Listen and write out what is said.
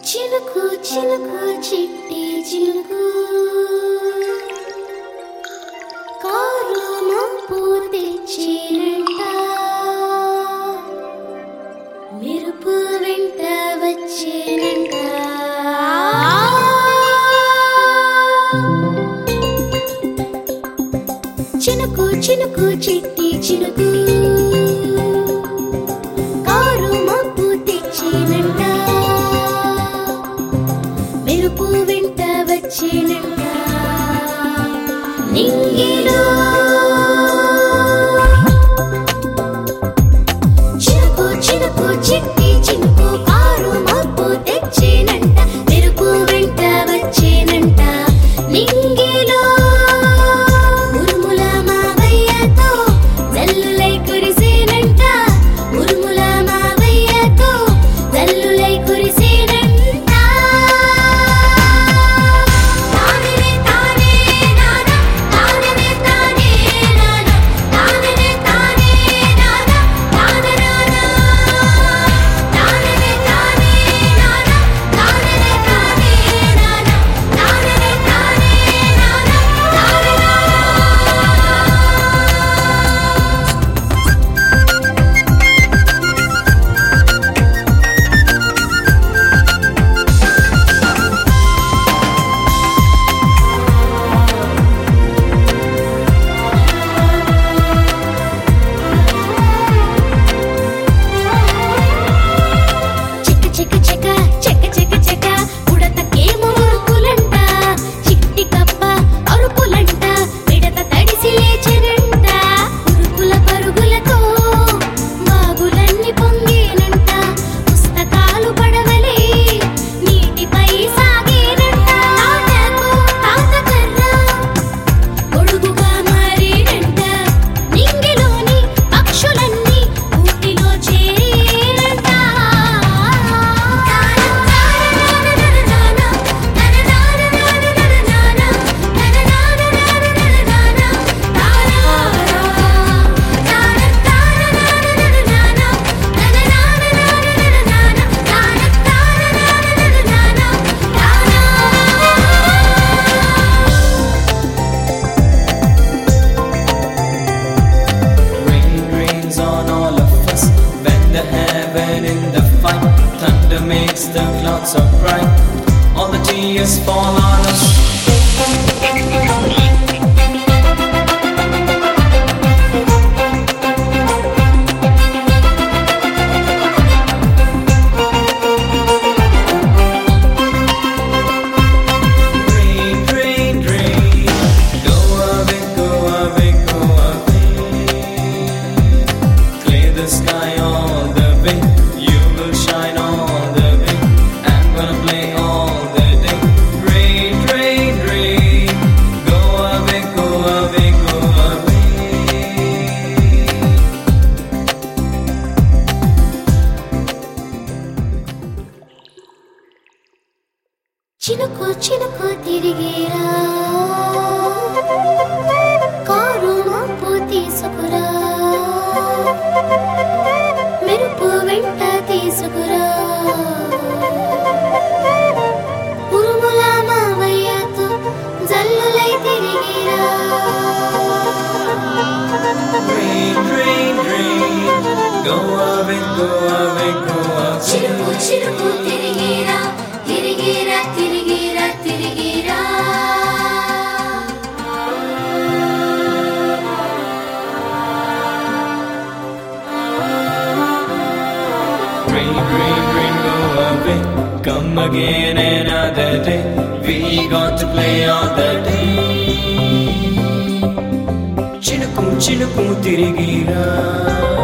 చిలుకు చిలుకు చిట్టి చిలుకు కారు మప్పు తెచ్చినంట మెరుపు వెంట వచ్చేనంట చినుకు చినుకు చిట్టి చినుకు కారు మప్పు తెచ్చినంట మెరుపు వెంట వచ్చినంట నింగిలో చినుకు చినుకు చిట్టి చినుకు కారు మప్పు తెచ్చినంట మెరుపు వెంట వచ్చినంట నింగిలో ఉరుముల మావయ్యతో జల్లులై కురిసేనంట ఉరుముల మావయ్యతో జల్లులై కురిసేనంట తాననే తానే నానా తాననే తానే నానా తాననే తానే నానా తాననానా తాననే తానే నానా తాననే తానే నానా తాననే తానే నానా తాననానా చెక్క చెక్క చెక్క చెక్క చెక్క చెక్క ఉడతకేమో ఉరుకులంట చిట్టి కప్ప అరుపులంట మిడత తడిసి లేచెనంట ఉరుకుల పరుగులతో బాగులన్నీ పొంగేనంట పుస్తకాలు పడవలే నీటిపై సాగేనంట తాతకు తాత కర్ర గొడుగుగా మారేనంట నింగిలోని పక్షులన్నీ ఊటిలో చేరేనంట Rain rains on all of us. Bend the heaven in the fight. Thunder makes the clouds so bright. All the tears fall on us. Rain, rain, rain. Go away, go away, go away. Clear the sky all the way. You will shine all the way. I'm gonna play all the day. Rain, rain, rain. Go away, go away, go away. చినుకు చినుకు తిరిగేరా car మప్పు తీసుకురా మెరుపు వెంట తీసుకురా ఉరుముల మావయ్యతో జల్లులై తిరిగిరా Rain, rain, rain. Go away, go away, go చిరుకు away. చిరుకు తిరిగిరా తిరిగిరా తిరిగిరా తిరిగిరా Rain, rain, rain, go away. Come again another day. We got to play all the day. చినుకు చినుకు తిరిగిరా